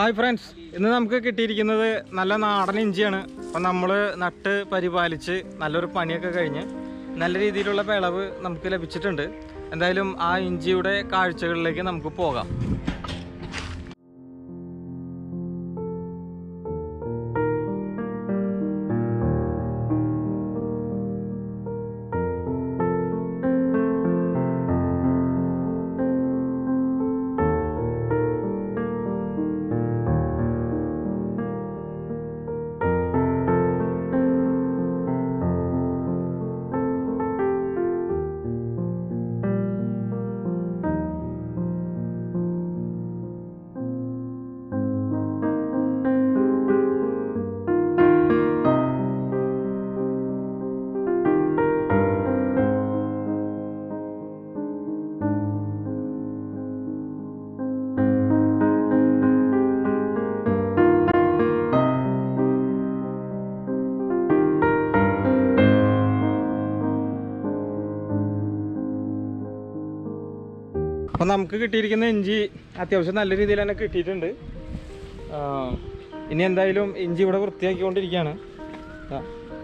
Hi friends ഇന്ന് നമുക്ക് കിട്ടിയിരിക്കുന്നത് നല്ല നാടൻ ഇഞ്ചിയാണ് അപ്പം നമ്മൾ നട്ട് പരിപാലിച്ച് നല്ലൊരു പണിയൊക്കെ കഴിഞ്ഞ് നല്ല രീതിയിലുള്ള വിളവ് നമുക്ക് ലഭിച്ചിട്ടുണ്ട് എന്തായാലും ആ ഇഞ്ചിയുടെ കാഴ്ചകളിലേക്ക് നമുക്ക് പോകാം അപ്പം നമുക്ക് കിട്ടിയിരിക്കുന്ന ഇഞ്ചി അത്യാവശ്യം നല്ല രീതിയിൽ തന്നെ കിട്ടിയിട്ടുണ്ട് ആ, ഇനി എന്തായാലും ഇഞ്ചി ഇവിടെ വൃത്തിയാക്കിക്കൊണ്ടിരിക്കുകയാണ് ആ.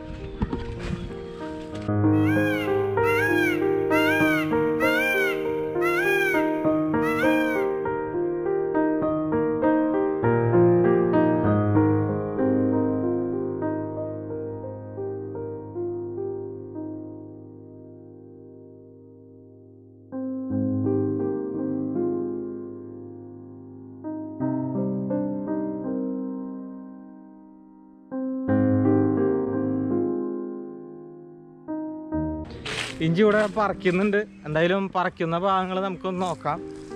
ഇഞ്ചി ഇവിടെ പറിക്കുന്നുണ്ട് എന്തായാലും പറിക്കുന്ന ഭാഗങ്ങൾ നമുക്കൊന്ന് നോക്കാം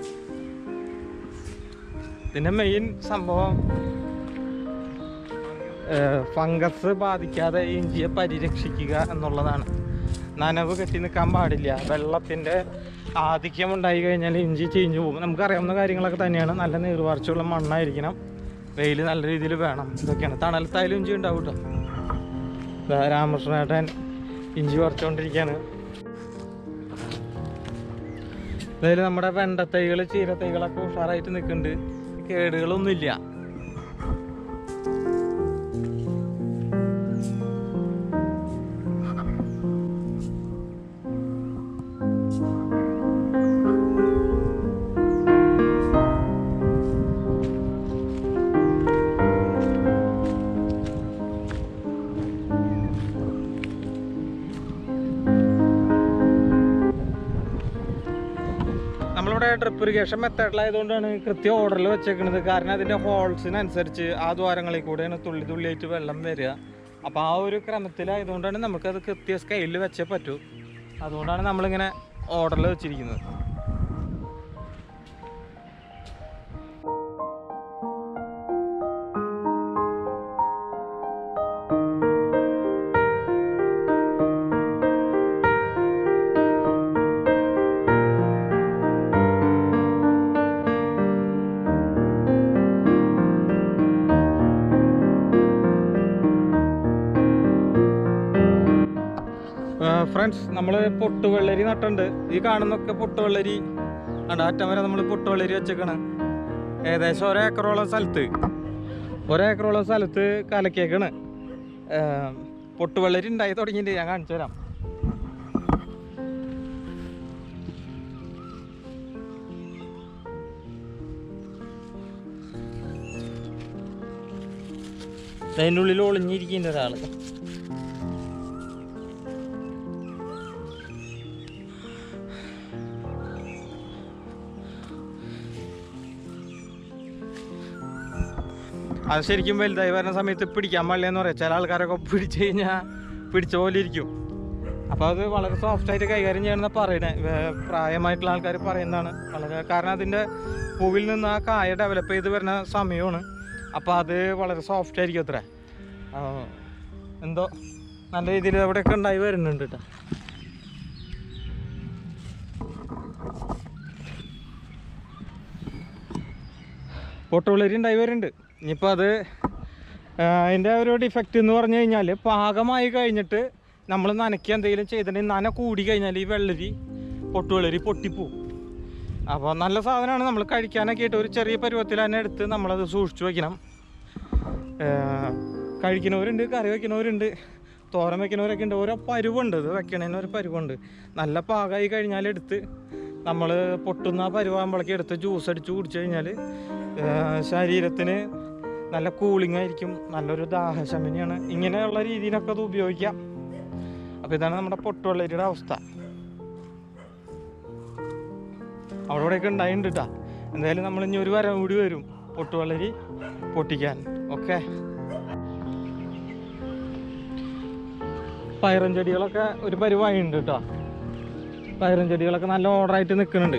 ഇതിൻ്റെ മെയിൻ സംഭവം ഫംഗസ് ബാധിക്കാതെ ഈ ഇഞ്ചിയെ പരിരക്ഷിക്കുക എന്നുള്ളതാണ് നനവ് കെട്ടി നിൽക്കാൻ പാടില്ല വെള്ളത്തിൻ്റെ ആധിക്യം ഉണ്ടായി കഴിഞ്ഞാൽ ഇഞ്ചി ചീഞ്ഞു പോകും നമുക്കറിയാവുന്ന കാര്യങ്ങളൊക്കെ തന്നെയാണ് നല്ല നീർവാർച്ചയുള്ള മണ്ണായിരിക്കണം വെയിൽ നല്ല രീതിയിൽ വേണം ഇതൊക്കെയാണ് തണലത്തായാലും ഇഞ്ചി ഉണ്ടാവും കേട്ടോ ദാ രാമകൃഷ്ണേട്ടൻ ഇഞ്ചി പറിച്ചുകൊണ്ടിരിക്കുകയാണ് അതായത് നമ്മുടെ വെണ്ടത്തൈകൾ ചീരത്തൈകളൊക്കെ ഉഷാറായിട്ട് നിൽക്കുന്നുണ്ട് കേടുകളൊന്നുമില്ല നമ്മളിവിടെ ഡ്രിപ്പ് ഇറിഗേഷൻ മെത്തേഡിലായതുകൊണ്ടാണ് കൃത്യം ഓർഡറിൽ വെച്ചേക്കുന്നത് കാരണം അതിൻ്റെ ഹോൾസിനനുസരിച്ച് ആ ദ്വാരങ്ങളിൽ കൂടെയാണ് തുള്ളി തുള്ളിയായിട്ട് വെള്ളം വരിക അപ്പോൾ ആ ഒരു ക്രമത്തിലായതുകൊണ്ടാണ് നമുക്കത് കൃത്യ സ്കെയിലിൽ വെച്ചേ പറ്റൂ അതുകൊണ്ടാണ് നമ്മളിങ്ങനെ ഓർഡറിൽ വെച്ചിരിക്കുന്നത് ഫ്രണ്ട്സ് നമ്മൾ പൊട്ടുവെള്ളരി നട്ടുണ്ട് ഈ കാണുന്നൊക്കെ പൊട്ടുവെള്ളരി ഉണ്ട് അറ്റം വരെ നമ്മൾ പൊട്ടുവെള്ളരി വെച്ചേക്കാണ് ഏകദേശം ഒരേക്കറോളം സ്ഥലത്ത് ഒരേക്കറോളം സ്ഥലത്ത് കലക്കേക്കാണ് പൊട്ടുവെള്ളരി ഉണ്ടായി തുടങ്ങിയിട്ട് ഞാൻ കാണിച്ചു തരാം അതിൻ്റെ ഉള്ളിൽ ഒളിഞ്ഞിരിക്കുന്ന ഒരാള് അത് ശരിക്കും വലുതായി വരുന്ന സമയത്ത് പിടിക്കാൻ പാടില്ല എന്ന് പറയാം ചില ആൾക്കാരൊക്കെ പിടിച്ചു കഴിഞ്ഞാൽ പിടിച്ച പോലെ ഇരിക്കും അപ്പോൾ അത് വളരെ സോഫ്റ്റ് ആയിട്ട് കൈകാര്യം ചെയ്യണമെന്ന് പറയണേ വേ- പ്രായമായിട്ടുള്ള ആൾക്കാർ പറയുന്നതാണ് വളരെ കാരണം അതിൻ്റെ പൂവിൽ നിന്ന് ആ കായ ഡെവലപ്പ് ചെയ്ത് വരുന്ന സമയമാണ് അപ്പോൾ അത് വളരെ സോഫ്റ്റ് ആയിരിക്കും അത്ര ആ, എന്തോ നല്ല രീതിയിൽ അവിടെയൊക്കെ ഉണ്ടായി വരുന്നുണ്ട് കേട്ടോ പൊട്ടുവിളരി ഉണ്ടായി വരുന്നുണ്ട് ഇനിയിപ്പോൾ അത് ആ, അതിൻ്റെ ഒരു ഡിഫക്റ്റ് എന്ന് പറഞ്ഞു കഴിഞ്ഞാൽ പാകമായി കഴിഞ്ഞിട്ട് നമ്മൾ നനയ്ക്കുക എന്തെങ്കിലും ചെയ്തിട്ടുണ്ടെങ്കിൽ നന കൂടി കഴിഞ്ഞാൽ ഈ വെള്ളരി പൊട്ടുവെള്ളരി പൊട്ടിപ്പോവും അപ്പോൾ നല്ല സാധനമാണ് നമ്മൾ കഴിക്കാനൊക്കെ ആയിട്ട് ഒരു ചെറിയ പരുവത്തിൽ തന്നെ എടുത്ത് നമ്മളത് സൂക്ഷിച്ചു വയ്ക്കണം ഏർ കഴിക്കുന്നവരുണ്ട് കറി വയ്ക്കുന്നവരുണ്ട് തോരൻ വെക്കുന്നവരൊക്കെ ഉണ്ട് ഓരോ പരുവുണ്ട് ഇത് വെക്കണതിന് ഒരു പരുവുണ്ട് നല്ല പാകമായി കഴിഞ്ഞാൽ എടുത്ത് നമ്മൾ പൊട്ടുന്ന പരുവാകുമ്പോഴേക്ക് എടുത്ത് ജ്യൂസ് അടിച്ച് കുടിച്ചു കഴിഞ്ഞാൽ ശരീരത്തിന് നല്ല കൂളിംഗ് ആയിരിക്കും നല്ലൊരു ദാഹശമനിയാണ് ഇങ്ങനെയുള്ള രീതിയിലൊക്കെ അത് ഉപയോഗിക്കാം അപ്പോൾ ഇതാണ് നമ്മുടെ പൊട്ടുവെള്ളരിയുടെ അവസ്ഥ അവിടെ ഇവിടെയൊക്കെ ഉണ്ടായിട്ടുണ്ട് കേട്ടോ എന്തായാലും നമ്മൾ ഇനി ഒരു വരം കൂടി വരും പൊട്ടുവെള്ളരി പൊട്ടിക്കാൻ ഓക്കെ പയറും ചെടികളൊക്കെ ഒരു പരിവായുണ്ട് കേട്ടോ പയറും ചെടികളൊക്കെ നല്ല ഓർഡറായിട്ട് നിൽക്കുന്നുണ്ട്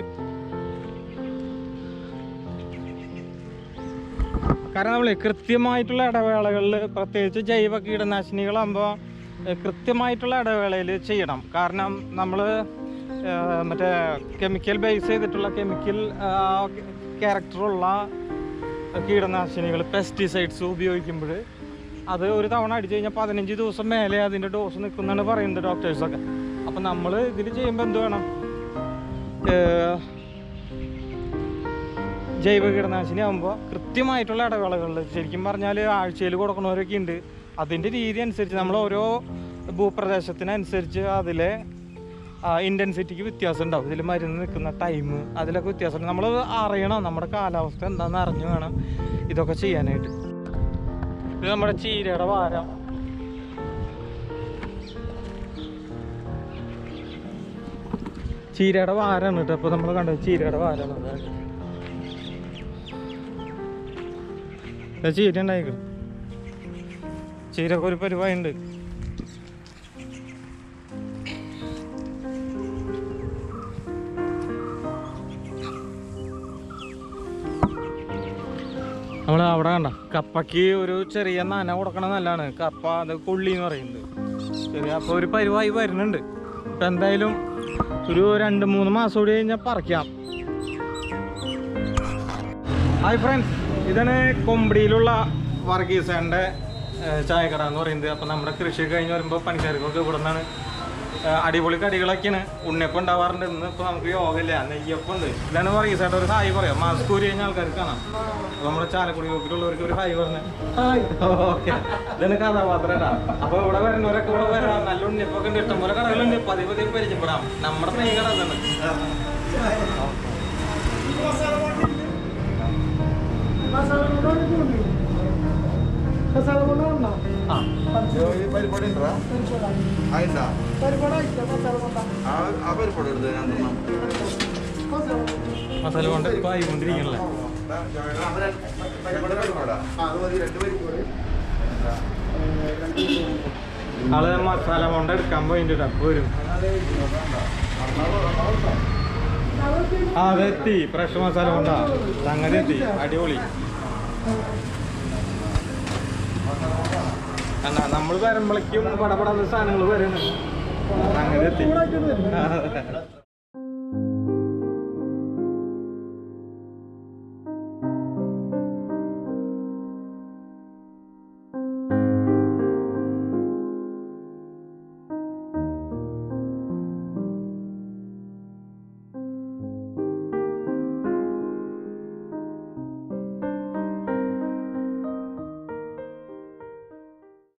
കാരണം നമ്മൾ കൃത്യമായിട്ടുള്ള ഇടവേളകളിൽ പ്രത്യേകിച്ച് ജൈവ കീടനാശിനികളാകുമ്പോൾ കൃത്യമായിട്ടുള്ള ഇടവേളയിൽ ചെയ്യണം കാരണം നമ്മൾ മറ്റേ കെമിക്കൽ ബേസ് ചെയ്തിട്ടുള്ള കെമിക്കൽ ക്യാരക്ടറുള്ള കീടനാശിനികൾ പെസ്റ്റിസൈഡ്സ് ഉപയോഗിക്കുമ്പോൾ അത് ഒരു തവണ അടിച്ചു കഴിഞ്ഞാൽ പതിനഞ്ച് ദിവസം മേലെ അതിൻ്റെ ഡോസ് നിൽക്കുന്നതാണ് പറയുന്നത് ഡോക്ടേഴ്സൊക്കെ അപ്പം നമ്മൾ ഇതിൽ ചെയ്യുമ്പോൾ എന്ത് വേണം ഏഹ് ജൈവ കീടനാശിനി ആകുമ്പോൾ കൃത്യമായിട്ടുള്ള ഇടവേളകളിൽ ശരിക്കും പറഞ്ഞാൽ ആഴ്ചയിൽ കൊടുക്കണവരൊക്കെ ഉണ്ട് അതിൻ്റെ രീതി അനുസരിച്ച് നമ്മൾ ഓരോ ഭൂപ്രദേശത്തിനനുസരിച്ച് അതിലെ ഇൻറ്റൻസിറ്റിക്ക് വ്യത്യാസം ഉണ്ടാവും ഇതിൽ മരുന്ന് നിൽക്കുന്ന ടൈം അതിലൊക്കെ വ്യത്യാസമുണ്ട് നമ്മൾ അറിയണം നമ്മുടെ കാലാവസ്ഥ എന്താണെന്ന് അറിഞ്ഞു വേണം ഇതൊക്കെ ചെയ്യാനായിട്ട് ഇത് നമ്മുടെ ചീരയുടെ വാരം ചീരയുടെ വാരാണ് കേട്ടോ അപ്പോൾ നമ്മൾ കണ്ടത് ചീരയുടെ വാരാണ് ഇത് ചീര ഉണ്ടായിക്കും ചീരക്ക് ഒരു പരിപാടി ഉണ്ട് നമ്മൾ അവിടെ കണ്ട കപ്പയ്ക്ക് ഒരു ചെറിയ നന കൊടുക്കണം നല്ലതാണ് കപ്പ അത് കൊള്ളി എന്ന് പറയുന്നത് ചെറിയ അപ്പോൾ ഒരു പരിവായി വരുന്നുണ്ട് ഇപ്പം എന്തായാലും ഒരു രണ്ട് മൂന്ന് മാസം കൂടി കഴിഞ്ഞാൽ പറിക്കാം ഹായ് ഫ്രണ്ട്സ് ഇതാണ് കൊമ്പടിയിലുള്ള വർഗീസേൻ്റെ ചായക്കട എന്ന് പറയുന്നത് അപ്പം നമ്മുടെ കൃഷി കഴിഞ്ഞ് വരുമ്പോൾ പണിക്കാർക്കൊക്കെ ഇവിടെ നിന്നാണ് അടിപൊളി കടികളൊക്കെയാണ് ഉണ്ണിയപ്പം ഉണ്ടാവാറുണ്ട് ഇന്ന് ഇപ്പോൾ നമുക്ക് യോഗമില്ല നെയ്യപ്പം ഉണ്ട് ഇതാണ് വർഗീസേട്ട ഒരു ഹായ് പറയാം മാസ്ക് ഊരി കഴിഞ്ഞ ആൾക്കാർക്ക് കാണാം അപ്പോൾ നമ്മുടെ ചാലക്കുടി ഗ്രൂപ്പിലുള്ളവർക്ക് ഒരു ഹായ് പറഞ്ഞേ ഓക്കെ ഇതാണ് കഥാപാത്രടാ അപ്പോൾ ഇവിടെ വരുന്നവരൊക്കെ ഇവിടെ വരാം നല്ല ഉണ്ണിയപ്പൊക്കെ ഉണ്ട് ഇഷ്ടംപോലെ കടകളുണ്ട് പതിവ് പതിവ് പരിചയപ്പെടാം നമ്മുടെ മെയിൻ കട അതാണ് ആ പരിപാടി ഉണ്ടോ ആയിട്ടാ ആ പരിപാടി എടുത്ത് ഞാൻ തിന്നാം മസാല കൊണ്ട് ഇപ്പൊ ആയിക്കൊണ്ടിരിക്കണല്ലേ ആള് മസാല കൊണ്ട് എടുക്കാൻ പോയിട്ടുണ്ട് അപ്പൊ വരും ആ അതെത്തി ഫ്രഷ് മസാല കൊണ്ടാ സംഗതി എത്തി അടിപൊളി എന്നാ നമ്മൾ വരുമ്പോഴേക്കും പടപടാത്ത സാധനങ്ങൾ വരുന്നു സംഗതി എത്തി